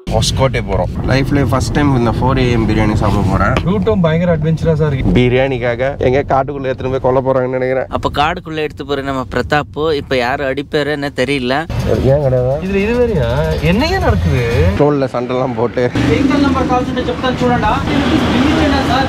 ஒஸ்கோட்டே போகிறோம் லைஃப்ல first time இந்த ஃபோர் ஏஎம் பிரியாணி சாப்பிட போகிறேன் ரூட்டும் பயங்கர அட்வென்ச்சரஸா இருக்கு பிரியாணிக்காக எங்க காட்டுக்குள்ள எடுத்துட்டு போய் கொல்ல போறாங்கன்னு நினைக்கிறேன் அப்போ காடுக்குள்ளே எடுத்து போகிற நம்ம பிரதாப் இப்போ யார் அடிப்பாருன்னு தெரியல ஏன் கிடையாது இதுல இது வேறையா என்னையா நடக்குது டோல்ல சண்டைலாம் போட்டு వెహికల్ నెంబర్ కావాల్సింటే చెప్తాను చూడండి sir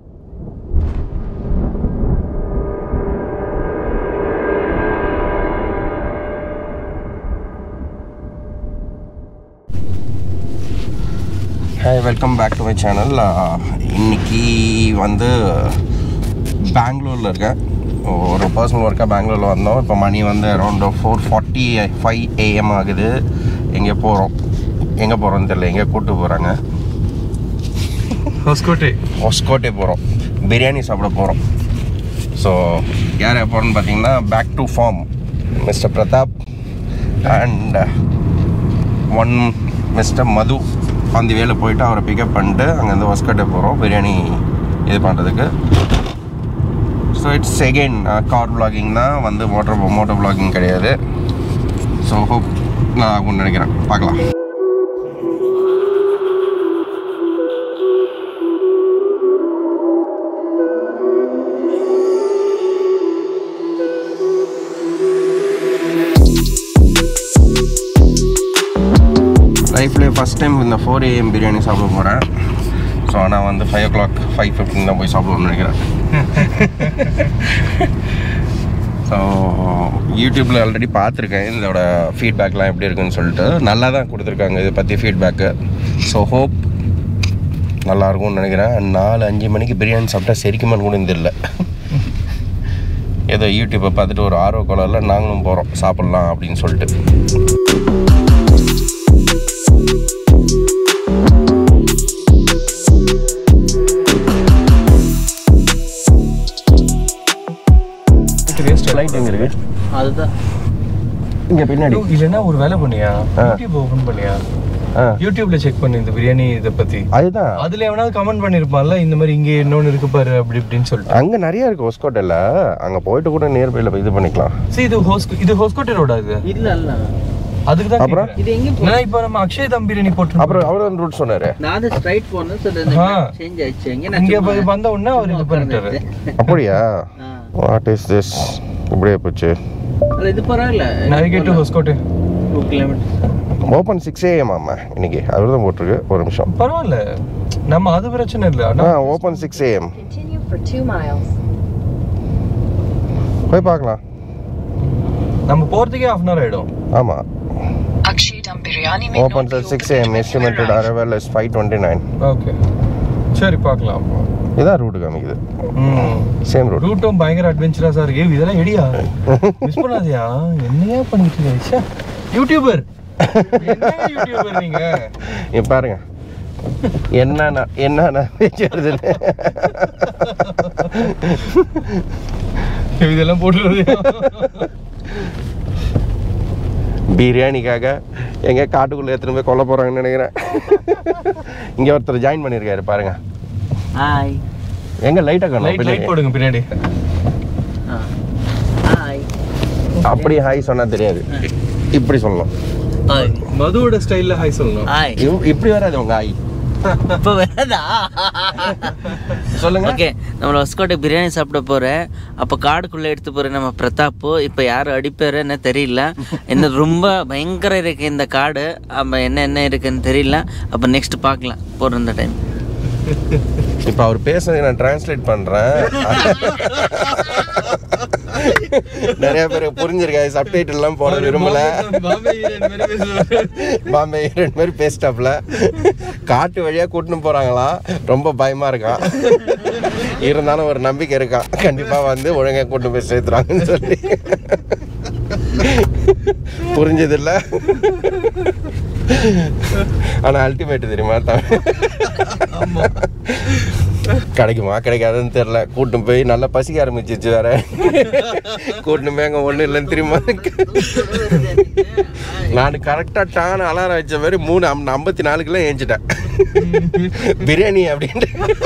hi welcome back to my channel இன்னைக்கு வந்து பெங்களூரில் இருக்கேன் ஒரு பர்சனல் ஒர்க்காக பெங்களூரில் வந்தோம் இப்போ மணி வந்து around four forty five AM ஆகுது எங்கே போகிறோம் எங்கே போகிறோம்னு தெரியல எங்கே கூப்பிட்டு போகிறாங்க ஹொஸ்கோட்டே ஒஸ்கோட்டே போகிறோம் பிரியாணி சாப்பிட போகிறோம் ஸோ யார் போகிறோன்னு பார்த்தீங்கன்னா back to farm mister Pratap and one mister Madhu அந்த வேலை போயிட்டு அவரை பிக்கப் பண்ணிட்டு அங்கேருந்து ஒஸ்கோட்டே போகிறோம் பிரியாணி இது பண்ணுறதுக்கு so it's second car vlogging தான் வந்து மோட்டர் மோட்டோ vlogging கிடையாது ஸோ ஹோப் நான் ஆகும்னு நினைக்கிறேன் பார்க்கலாம் லைஃப்ல ஃபஸ்ட் டைம் இந்த ஃபோர் ஏஎம் பிரியாணி சாப்பிட போகிறேன் ஸோ ஆனால் வந்து five o'clock five fifteen தான் போய் சாப்பிடுவோம்னு நினைக்கிறேன் ஸோ யூடியூப்பில் ஆல்ரெடி பார்த்துருக்கேன் இதோட ஃபீட்பேக்லாம் எப்படி இருக்குன்னு சொல்லிட்டு நல்லா தான் கொடுத்துருக்காங்க இதை பற்றி ஃபீட்பேக்கு ஸோ ஹோப் நல்லா இருக்கும்னு நினைக்கிறேன் நாலு அஞ்சு மணிக்கு பிரியாணி சாப்பிட்டா செரிக்குமான்னு கூட தெரியல ஏதோ யூடியூப்பை பார்த்துட்டு ஒரு ஆர்வ கோளாறுல நாங்களும் போகிறோம் சாப்பிட்லாம் அப்படின்னு சொல்லிட்டு லைட் எங்கே இருக்கு அதுதான் இங்கே பின்னாடி இல்லைன்னா ஒரு வேலை பண்ணியா ஆ. யூடியூப் ஓபன் பண்ணியா ஆ யூடியூப்ல செக் பண்ணு இந்த பிரியாணி இதை பத்தி அதுதான் அதுல எவனாவது கமெண்ட் பண்ணிருப்பான்ல இந்த மாதிரி இங்க இன்னொன்னு இருக்கு பாரு அப்படி இப்படின்னு சொல்லிட்டு அங்கே நிறைய இருக்குது ஒஸ்கோட்டில் அங்கே போயிட்டு கூட நியர்பையில் இது பண்ணிக்கலாம் சரி இது ஹோஸ்கோ இது ஹோஸ்கோட்டை ரோடா இது இல்ல இல்ல அதுக்கு தான் அப்புறம்? இது எங்க நான் இப்போ நம்ம அக்ஷய் தம் பிரியாணி போட்டு அப்புறம் அவர் வந்து ரூட் சொன்னார் நான் ஸ்ட்ரைட் போனேன் சார் ஆ. சேஞ்ச் ஆயிடுச்சு எங்க இங்க நான் போய் வந்த உடனே அவர் இது பண்ணிட்டாரு அப்படியா வாட் இஸ் திஸ் இப்படியே போச்சு அல்ல இது பரவாயில்ல navigate to Hoskote two kilometre open six AM ஆமா இன்னைக்கு அவர் தான் போட்டிருக்கு ஒரு நிமிஷம் பரவாயில்ல நம்ம அது பிரச்சனை இல்லை ஆ ஆனா open six AM Continue for two miles. போய் பார்க்கலாம் நம்ம போறதுக்கே ஹாஃப் அன் ஹவர் ஆயிடும் ஆமாம் Akshidam biryani may open not be six open AM when you estimated arrive. Arrival is five twenty nine okay சரி பார்க்கலாம் அப்போ இதான் ரூட் காமிக்குது சேம் ரூட் ரூட்டும் பயங்கர அட்வென்ச்சரஸா இருக்கு ஏய், இதெல்லாம் எடியா மிஸ் பண்ணாதயா என்னையா பண்ணிட்டு இருக்க ச்சே. யூடியூபர் என்னங்க யூடியூபர் நீங்க இங்க பாருங்க என்னன்னா என்னன்னா பேசுறதுன்னு இதெல்லாம் போட்டுறது பிரியாணிக்காக எங்க காட்டுக்குள்ள எடுத்துட்டு போய் கொல்ல போறாங்கன்னு நினைக்கிறேன் இங்க ஒருத்தர் ஜாயின் பண்ணிருக்காரு பாருங்க ஹாய் எங்க லைட்டா லைட் லைட் காணும் போடுங்க பின்னாடி ஹாய் அப்படி ஹாய் சொன்னா தெரியாது இப்படி சொல்லணும் ஹாய் மதுவோட ஸ்டைல்ல ஹாய் சொல்லணும் ஹாய் இவ்- இப்படி வராது உங்க ஹாய் இப்போ வேறதா சொல்லுங்க ஓகே நம்ம ஒஸ்கோட்டை பிரியாணி சாப்பிட போகிறேன் அப்போ காடுக்குள்ளே எடுத்து போகிற நம்ம பிரதாப் இப்போ யார் அடிப்பாருன்னு தெரியல இன்னும் ரொம்ப பயங்கர இருக்கு இந்த காடு அப்போ என்ன என்ன இருக்குன்னு தெரியல அப்போ நெக்ஸ்ட் பார்க்கலாம் போகிற இந்த டைம் இப்ப அவர் பேசுறதை நான் டிரான்ஸ்லேட் பண்றேன் நிறைய பேர் புரிஞ்சிருக்காது சப்டைட்டில் எல்லாம் போட விரும்பல பாம்பே ரெண்டு மாதிரி பேசிட்டாப்ல காட்டு வழியா கூட்டின்னு போறாங்களாம் ரொம்ப பயமா இருக்கான் இருந்தாலும் ஒரு நம்பிக்கை இருக்கான் கண்டிப்பா வந்து ஒழுங்கா கூட்டு போய் சேர்த்துறாங்கன்னு சொல்லி புரிஞ்சது இல்ல ஆனா அல்டிமேட் தெரியுமா தமிழ் கிடைக்குமா கிடைக்காதுன்னு தெரியல கூட்டின்னு போய் நல்லா பசிக்க ஆரம்பிச்சிச்சு வேற கூட்டின்னு போய் அங்கே ஒன்றும் இல்லைன்னு தெரியுமா நான் கரெக்டாக டான அலாரம் வச்ச மாதிரி மூணு அம் ஐம்பத்தி நாலுக்குலாம் ஏஞ்சிட்டேன் பிரியாணி அப்படின்ட்டு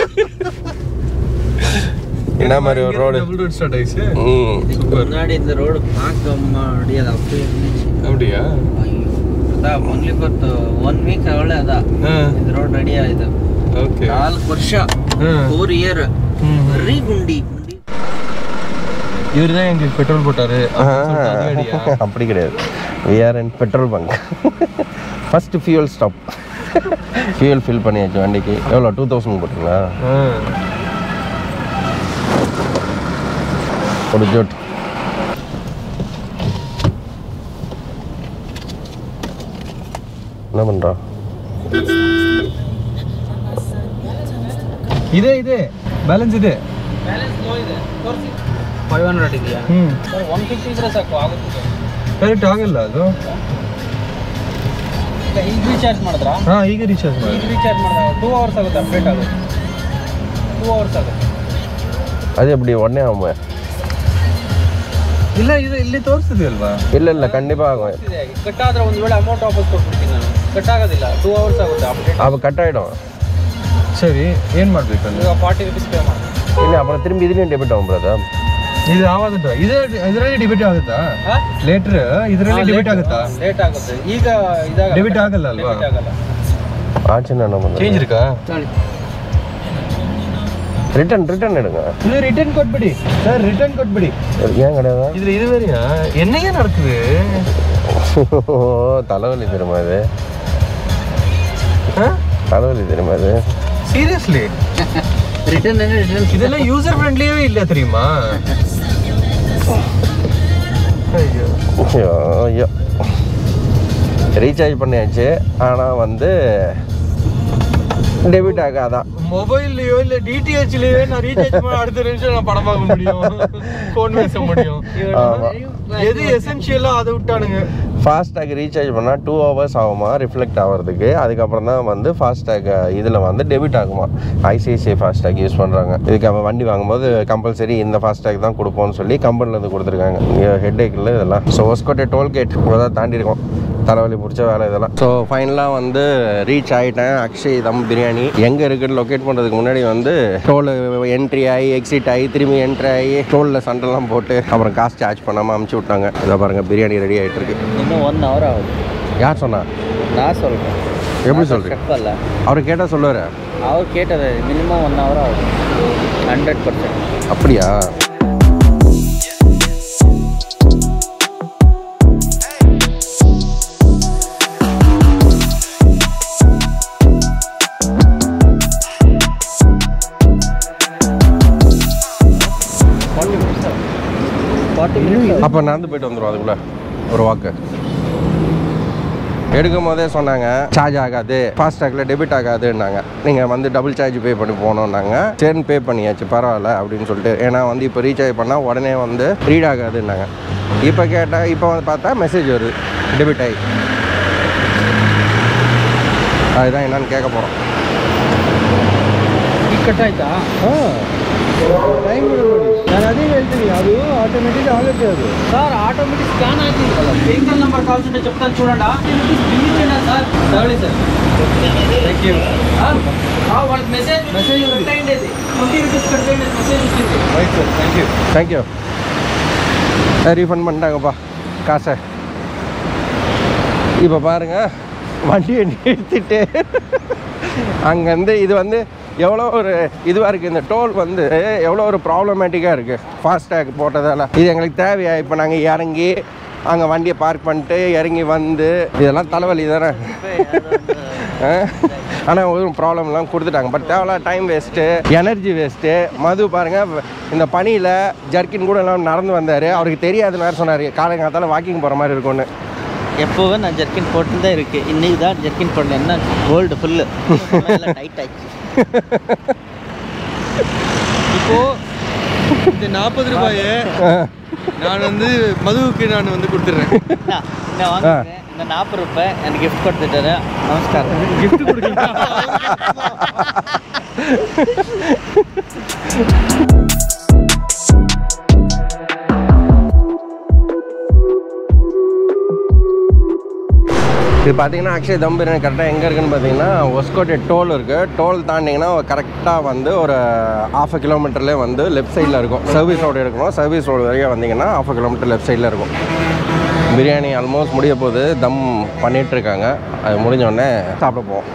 என்ன மாதிரி ஒரு ரோடு டபுள் ரோட் ஸ்டார்ட் ஆயிடுச்சு ம் இதுக்கு முன்னாடி இந்த ரோடு பார்க்க முடியாது அப்படியே இருந்துச்சு அப்படியா ஐயோ ಓನ್ಲಿ ಫಾರ್ ಒನ್ ವೀಕ್ ಅವಳೆ ಅದ ಇದು ರೋಡ್ ರೆಡಿ ಆಯ್ತು ಓಕೆ ನಾಲ್ಕು ವರ್ಷ ಫೋರ್ ಇಯರ್ ಬರೀ ಗುಂಡಿ ಗುಂಡಿ இவர் தான் எங்களுக்கு பெட்ரோல் போட்டாரு அப்படின்னு சொல்லிட்டு அது ஐடியா. அப்படி கிடையாது we are in petrol bunk first fuel stop fuel fill பண்ணியாச்சு வண்டிக்கு எவ்வளோ டூ தௌசண்ட் போட்டிங்களா ஆ. ஒரு ஜோட் என்ன பண்ணுறா ಇದೆ ಇದೆ ಬ್ಯಾಲೆನ್ಸ್ ಇದೆ ಫೈವ್ ಹಂಡ್ರೆಡ್ ಇದೆಯಾ ಹ್ಮ್ ಒನ್ ಫಿಫ್ಟಿ ಇದ್ರೆ ಸಾಕು ಆಗುತ್ತೆ ಕರೆಕ್ಟ್ ಆಗಲ್ಲ ಅದು ಈಗ ರೀಚಾರ್ಜ್ ಮಾಡಿದ್ರಾ ಹಾ ಈಗ ರೀಚಾರ್ಜ್ ಮಾಡಿ ಈಗ ರೀಚಾರ್ಜ್ ಮಾಡಿದಾಗ ಟೂ ಅವರ್ಸ್ ಆಗುತ್ತೆ ಅಪ್ಡೇಟ್ ಆಗುತ್ತೆ ಟೂ ಅವರ್ಸ್ ಆಗುತ್ತೆ ಅದು எப்படி உடனே ஆகும் ಇಲ್ಲ ಇದು ಇಲ್ಲಿ ತೋರಿಸ್ತಿದೆ ಅಲ್ವಾ இல்லை இல்லை கண்டிப்பாக ஆகும் ಇದೆ ಕಟ್ ಆದ್ರೆ ಒಂದು ವೇಳೆ ಅಮೌಂಟ್ ವಾಪಸ್ ಕೊಟ್ಬಿಡ್ತೀನಿ ನಾನು ಕಟ್ ಆಗೋದಿಲ್ಲ ಟೂ ಅವರ್ಸ್ ಆಗುತ್ತೆ ಅಪ್ಡೇಟ್ அப்போ ಕಟ್ ஆகிடும் ಸರಿ ಏನ್ ಮಾಡ್ಬೇಕಂದ್ರೆ ಈಗ ಫಾರ್ಟಿ ರುಪೀಸ್ ಪೇ ಮಾಡಿ இல்லை அப்புறம் திரும்பி இதுலேயும் டெபிட் ஆகும் பிரதர் ಇದು ಯಾವಾಗ ಇದೆ ಇದರಲ್ಲಿ ಡಿಬಿಟ್ ಆಗುತ್ತಾ ಲೇಟರ್ ಇದರಲ್ಲಿ ಡಿಬಿಟ್ ಆಗುತ್ತಾ ಲೇಟ್ ಆಗುತ್ತೆ ಈಗ ಇದಾಗ ಡೆಬಿಟ್ ಆಗಲ್ಲ ಅಲ್ವಾ ಆಗಲ್ಲ ஆச்சுன்னா என்ன பண்ணுறது ಚೇಂಜ್ இருக்கா ரிட்டன் ரிட்டன் எடுங்க இது ரிட்டர்ன் ಕೊಟ್ಬಿಡಿ ಸರ್ ರಿಟರ್ನ್ ಕೊಟ್ಬಿಡಿ ஏன் கிடையாது இதுல இது வேறையா என்னையே நடக்குது தலைவலி தெரியுமா இது தலைவலி தெரியுமா இது சீரியஸ்லி ರಿಟರ್ನ್ ರಿಟರ್ನ್ இதெல்லாம் யூசர் ஃப்ரெண்ட்லியே இல்ல தெரியுமா ஐயோ ஐயோ ஐயோ ரீசார்ஜ் பண்ணியாச்சு ஆனால் வந்து டெபிட் ஆகாதான் மொபைல்லயோ இல்ல டிடிஹெச்லயோ நான் ரீசார்ஜ் பண்ண அடுத்த நிமிஷம் நான் படம் பார்க்க முடியும் ஃபோன் பேச முடியும் ஆமா. எது எசென்ஷியலோ அதை விட்டானுங்க ஃபாஸ்டேக் ரீசார்ஜ் பண்ணால் டூ ஹவர்ஸ் ஆகுமா ரிஃப்ளெக்ட் ஆகிறதுக்கு அதுக்கப்புறம் தான் வந்து ஃபாஸ்டேக் இதில் வந்து டெபிட் ஆகுமா ஐசிஐசிஐ ஃபாஸ்டேக் யூஸ் பண்ணுறாங்க இதுக்கு அவன் வண்டி வாங்கும்போது கம்பல்சரி இந்த ஃபாஸ்டேக் தான் கொடுப்போம்னு சொல்லி கம்பெனிலேருந்து கொடுத்துருக்காங்க ஹெட் ஏக்கில் இதெல்லாம் ஸோ ஒஸ்கோட்டே டோல்கேட் தான் தாண்டி இருக்கோம் தலைவலி பிடிச்ச வேலை இதெல்லாம் ஸோ ஃபைனலாக வந்து ரீச் ஆகிட்டேன் அக்ஷய் தம் பிரியாணி எங்கே இருக்குன்னு லொக்கேட் பண்ணுறதுக்கு முன்னாடி வந்து டோல் என்ட்ரி ஆகி எக்ஸிட் ஆகி திரும்பி என்ட்ரி ஆகி டோலில் சண்டெல்லாம் போட்டு அப்புறம் காசு சார்ஜ் பண்ணாமல் அமுச்சு விட்டாங்க இதை பாருங்கள் பிரியாணி ரெடி ஆகிட்டு இருக்கு இன்னும் ஒன் ஹவர் ஆகுது யார் சொன்னா நான் சொல்கிறேன் எப்படி சொல்கிறீங்க தப்பல்ல அவர் கேட்டால் சொல்லுவார் அவர் கேட்டது மினிமம் ஒன் ஹவர் ஆகும் ஹண்ட்ரட் பர்சன்ட் அப்படியா ஃபார்ட்டி மினிட்ஸ் ஃபார்ட்டி மினிட்ஸ் அப்போ நடந்து போயிட்டு வந்துடும் அதுக்குள்ளே ஒரு வாக்கு எடுக்கும் போதே சொன்னாங்க சார்ஜ் ஆகாது ஃபாஸ்டாகில் டெபிட் ஆகாதுன்னாங்க நீங்கள் வந்து டபுள் சார்ஜ் பே பண்ணி போனோம்னாங்க சரின்னு பே பண்ணியாச்சு பரவாயில்ல அப்படின்னு சொல்லிட்டு ஏன்னா வந்து இப்போ ரீசார்ஜ் பண்ணால் உடனே வந்து ரீட் ஆகாதுன்னாங்க இப்போ கேட்டால் இப்போ வந்து பார்த்தா மெசேஜ் வருது டெபிட் ஆகி அதுதான் என்னன்னு கேட்க போகிறோம் ಕಟ್ ಆಯ್ತಾ ಟೈಮ್ ನೋಡಿ ನಾನು ಅದೇ ಹೇಳ್ತೀನಿ ಅದು ಆಟೋಮೆಟಿಕ್ ಆಗುತ್ತೆ ಅದು సార్ ఆటోమేటిక్ స్కాన్ అవుతుంది కదా వెహికల్ నెంబర్ కావాల్సింటే చెప్తాను చూడండి బిల్లింగ్ సార్ తగలి సార్ థ్యాంక్ యూ వాళ్ళకి మెసేజ్ మెసేజ్ కట్ అయ్యింది ట్వంటీ రూపీస్ కట్ అయ్యింది మెసేజ్ వచ్చింది right sir thank you thank you refund பண்ணிட்டாங்கப்பா காசை இப்போ பாருங்க வண்டியை நிறுத்திட்டு அங்கேருந்து இது வந்து எவ்வளோ ஒரு இதுவாக இருக்குது இந்த டோல் வந்து எவ்வளோ ஒரு ப்ராப்ளமேட்டிக்காக இருக்குது ஃபாஸ்டேக் போட்டதால் இது எங்களுக்கு தேவையா இப்போ நாங்கள் இறங்கி அங்கே வண்டியை பார்க் பண்ணிட்டு இறங்கி வந்து இதெல்லாம் தலைவலி தானே ஆனால் ஒரு ப்ராப்ளம்லாம் கொடுத்துட்டாங்க பட் தேவையில்ல டைம் வேஸ்ட்டு எனர்ஜி வேஸ்ட்டு மது பாருங்கள் இந்த பனியில் ஜர்க்கின் கூட எல்லாம் நடந்து வந்தார் அவருக்கு தெரியாதுன்னு வேறு சொன்னார் காலங்காத்தால வாக்கிங் போகிற மாதிரி இருக்கும்னு எப்போவே நான் ஜர்க்கின் போட்டு தான் இருக்கு இன்னைக்கு தான் ஜர்க்கின் போடல என்ன கோல்டு ஃபுல்லு டைட் ஆச்சு இப்போ இந்த நாற்பது ரூபாயை நான் வந்து மதுவுக்கு நான் வந்து கொடுத்துட்றேன் நான் வாங்குறேன் இந்த நாற்பது ரூபாய் எனக்கு கிஃப்ட் கொடுத்துட்டாரு நமஸ்காரம் கிஃப்ட் கொடுக்கலாம் இது பார்த்தீங்கன்னா அக்ஷய் தம் பிரியாணி கரெக்டாக எங்கே இருக்குன்னு பார்த்தீங்கன்னா ஒஸ்கோட்டே டோல் இருக்குது டோல் தாண்டிங்கன்னா கரெக்டாக வந்து ஒரு ஆஃப் அ கிலோமீட்டர்லேயே வந்து லெஃப்ட் சைடில் இருக்கும் சர்வீஸ் ரோடு இருக்கணும் சர்வீஸ் ரோடு வரைக்கும் வந்தீங்கன்னா ஆஃப் அ கிலோமீட்டர் லெஃப்ட் சைடில் இருக்கும் பிரியாணி ஆல்மோஸ்ட் முடிய போகுது தம் பண்ணிட்டு இருக்காங்க அது முடிஞ்ச உடனே சாப்பிட போவோம்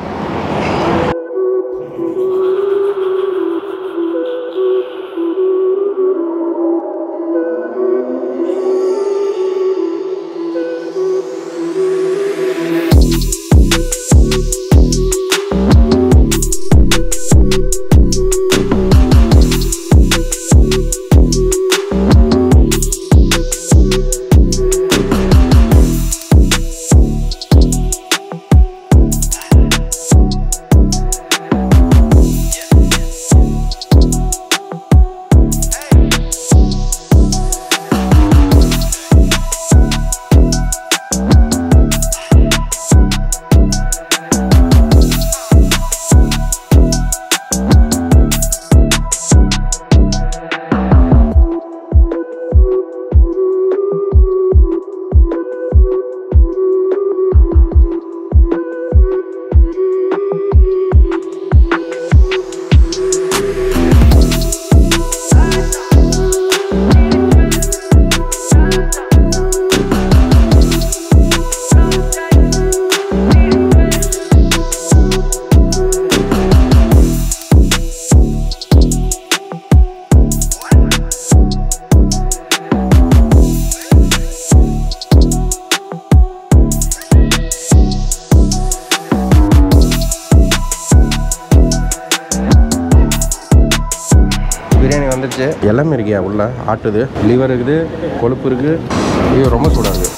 பிரியாணி வந்துருச்சு எல்லாமே இருக்கியா உள்ள ஆட்டுது லிவர் இருக்குது கொழுப்பு இருக்குது ஐயோ ரொம்ப சூடாக இருக்குது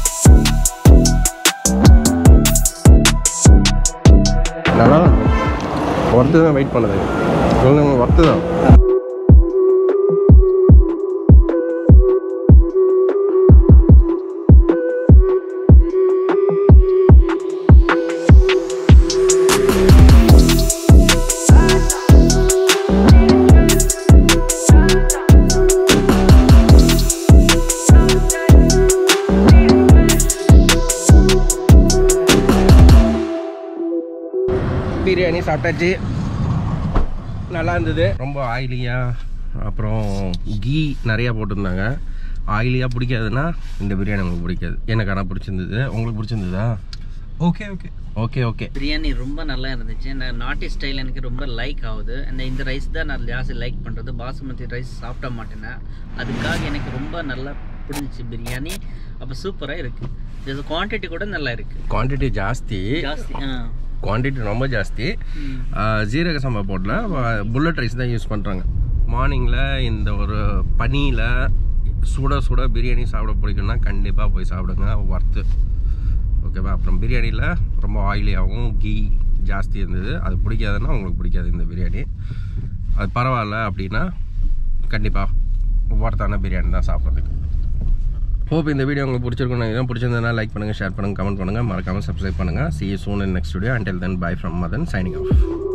நல்லா ஒர்த்து தான் வெயிட் பண்ணுது ஒர்த்து தான் பிரியாணி சாப்பிட்டாச்சு நல்லா இருந்தது ரொம்ப ஆயிலியாக அப்புறம் கீ நிறையா போட்டிருந்தாங்க ஆயிலியாக பிடிக்காதுன்னா இந்த பிரியாணி உங்களுக்கு பிடிக்காது எனக்கு ஆனால் பிடிச்சிருந்தது உங்களுக்கு பிடிச்சிருந்ததா okay okay okay okay biryani ரொம்ப நல்லா இருந்துச்சு நான் நாட்டி ஸ்டைல் எனக்கு ரொம்ப லைக் ஆகுது அந்த இந்த ரைஸ் தான் நான் ஜாஸ்தி லைக் பண்ணுறது பாசுமதி ரைஸ் சாப்பிட மாட்டேன்னா அதுக்காக எனக்கு ரொம்ப நல்லா பிடிச்சிச்சு பிரியாணி அப்போ சூப்பராக இருக்குது குவான்டிட்டி கூட நல்லா இருக்குது குவான்டிட்டி ஜாஸ்தி ஜாஸ்தி ஆ குவான்டிட்டி ரொம்ப ஜாஸ்தி ம். ஆ, ஜீரக சம்பா போடல வ- புல்லட் ரைஸ் தான் யூஸ் பண்ணுறாங்க மார்னிங்கில் இந்த ஒரு பனியில் சுட சுட பிரியாணி சாப்பிட பிடிக்கும்னா கண்டிப்பாக போய் சாப்பிடுங்க ஒர்த்து ஓகேவா அப்புறம் பிரியாணியில் ரொம்ப ஆயிலியாகவும் கீ ஜாஸ்தி இருந்தது அது பிடிக்காதுன்னா உங்களுக்கு பிடிக்காது இந்த பிரியாணி அது பரவாயில்ல அப்படின்னா கண்டிப்பாக ஒர்த்தான பிரியாணி தான் சாப்பிட்றதுக்கு ஹோப் இந்த வீடியோ உங்களுக்கு பிடிச்சிருக்கும் நினைக்கிறேன் பிடிச்சிருந்ததுனா லைக் பண்ணுங்கள் ஷேர் பண்ணுங்கள் கமெண்ட் பண்ணுங்கள் மறக்காமல் சப்ஸ்கிரைப் பண்ணுங்கள் see soon in next video until then bye from Madhan signing of